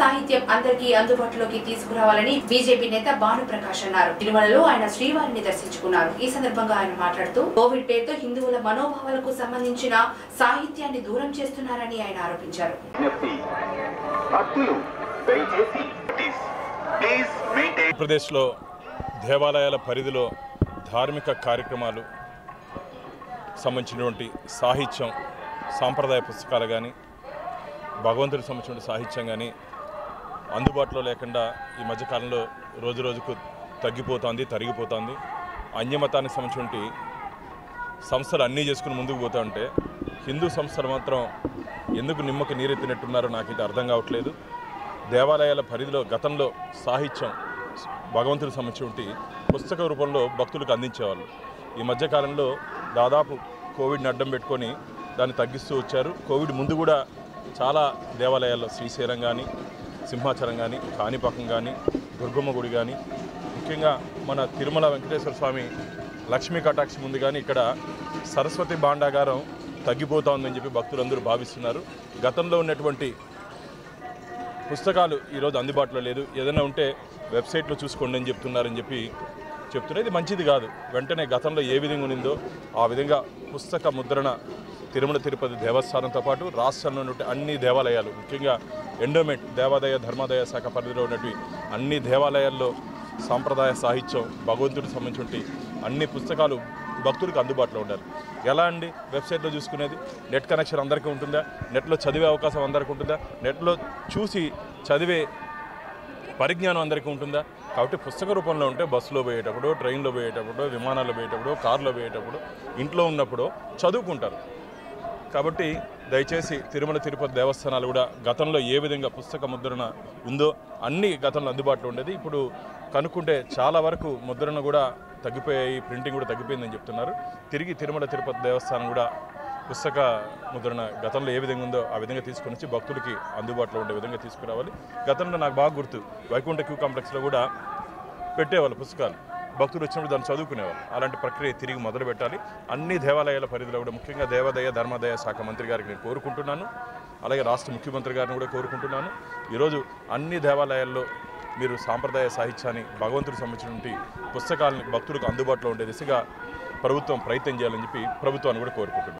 సాహిత్యం అందరికీ అందుబాటులోకి తీసుకురావాలని బీజేపీ నేత భానుప్రకాష్ అన్నారు తిరుమలలో ఆయన శ్రీవారిని దర్శించుకున్నారు ఈ సందర్భంగా ఆయన మాట్లాడుతూ కోవిడ్ పేరుతో హిందువుల మనోభావాలకు సంబంధించిన సాహిత్యాన్ని దూరం చేస్తున్నారని ఆయన ఆరోపించారు విజ్ఞప్తి భక్తులు దయచేసి ప్లీజ్ మెయింటైన్ ఆంధ్రప్రదేశ్లో దేవాలయాల పరిధిలో ధార్మిక కార్యక్రమాలు సంబంధించినటువంటి సాహిత్యం సాంప్రదాయ పుస్తకాలు కానీ భగవంతుడికి సంబంధించిన సాహిత్యం కానీ అందుబాటులో లేకుండా ఈ మధ్యకాలంలో రోజు రోజుకు తగ్గిపోతుంది తరిగిపోతుంది అన్యమతానికి సంబంధించినటువంటి సంస్థలు అన్నీ చేసుకుని ముందుకు పోతా ఉంటే హిందూ సంస్థలు మాత్రం ఎందుకు నిమ్మకి నీరెత్తినట్టున్నారో నాకు ఇది అర్థం కావట్లేదు దేవాలయాల పరిధిలో గతంలో సాహిత్యం భగవంతుడికి సంబంధించినటువంటి పుస్తక రూపంలో భక్తులకు అందించేవాళ్ళు ఈ మధ్యకాలంలో దాదాపు కోవిడ్ని అడ్డం పెట్టుకొని దాన్ని తగ్గిస్తూ వచ్చారు కోవిడ్ ముందు కూడా చాలా దేవాలయాల్లో శ్రీశైలం కానీ సింహాచలం కానీ కాణిపాకం కానీ దుర్గమ్మ గుడి కానీ ముఖ్యంగా మన తిరుమల వెంకటేశ్వర స్వామి లక్ష్మీ కటాక్షి ముందు కానీ ఇక్కడ సరస్వతి భాండాగారం తగ్గిపోతా ఉందని చెప్పి భక్తులందరూ భావిస్తున్నారు గతంలో ఉన్నటువంటి పుస్తకాలు ఈరోజు అందుబాటులో లేదు ఏదైనా ఉంటే వెబ్సైట్లో చూసుకోండి అని చెప్తున్నారని చెప్పి చెప్తున్నారు ఇది మంచిది కాదు వెంటనే గతంలో ఏ విధంగా ఉన్నిందో ఆ విధంగా పుస్తక ముద్రణ తిరుమల తిరుపతి దేవస్థానంతో పాటు రాష్ట్రంలో ఉన్నటువంటి అన్ని దేవాలయాలు ముఖ్యంగా ఎండోమెంట్ దేవాదాయ ధర్మాదాయ శాఖ పరిధిలో ఉన్నటువంటి అన్ని దేవాలయాల్లో సాంప్రదాయ సాహిత్యం భగవంతుడికి సంబంధించిన అన్ని పుస్తకాలు భక్తులకు అందుబాటులో ఉండాలి ఎలా అండి వెబ్సైట్లో చూసుకునేది నెట్ కనెక్షన్ అందరికీ ఉంటుందా నెట్లో చదివే అవకాశం అందరికీ ఉంటుందా నెట్లో చూసి చదివే పరిజ్ఞానం అందరికీ ఉంటుందా కాబట్టి పుస్తక రూపంలో ఉంటే బస్సులో పోయేటప్పుడు ట్రైన్లో పోయేటప్పుడు విమానాల్లో పోయేటప్పుడు కారులో పోయేటప్పుడు ఇంట్లో ఉన్నప్పుడు చదువుకుంటారు కాబట్టి దయచేసి తిరుమల తిరుపతి దేవస్థానాలు కూడా గతంలో ఏ విధంగా పుస్తక ముద్రణ ఉందో అన్ని గతంలో అందుబాటులో ఉండేది ఇప్పుడు కనుక్కుంటే చాలా వరకు ముద్రణ కూడా తగ్గిపోయాయి ప్రింటింగ్ కూడా తగ్గిపోయిందని చెప్తున్నారు తిరిగి తిరుమల తిరుపతి దేవస్థానం కూడా పుస్తక ముద్రణ గతంలో ఏ విధంగా ఉందో ఆ విధంగా తీసుకొని వచ్చి భక్తులకి అందుబాటులో ఉండే విధంగా తీసుకురావాలి గతంలో నాకు బాగా గుర్తు వైకుంఠ క్యూ కాంప్లెక్స్లో కూడా పెట్టేవాళ్ళు పుస్తకాలు భక్తులు వచ్చినప్పుడు దాన్ని చదువుకునేవాళ్ళు అలాంటి ప్రక్రియ తిరిగి మొదలు పెట్టాలి అన్ని దేవాలయాల పరిధిలో కూడా ముఖ్యంగా దేవాదాయ ధర్మాదాయ శాఖ మంత్రి గారికి నేను కోరుకుంటున్నాను అలాగే రాష్ట్ర ముఖ్యమంత్రి గారిని కూడా కోరుకుంటున్నాను ఈరోజు అన్ని దేవాలయాల్లో మీరు సాంప్రదాయ సాహిత్యాన్ని భగవంతుడికి సంబంధించినటువంటి పుస్తకాలని భక్తులకు అందుబాటులో ఉండే దిశగా ప్రభుత్వం ప్రయత్నం చేయాలని చెప్పి ప్రభుత్వాన్ని కూడా కోరుకుంటున్నాను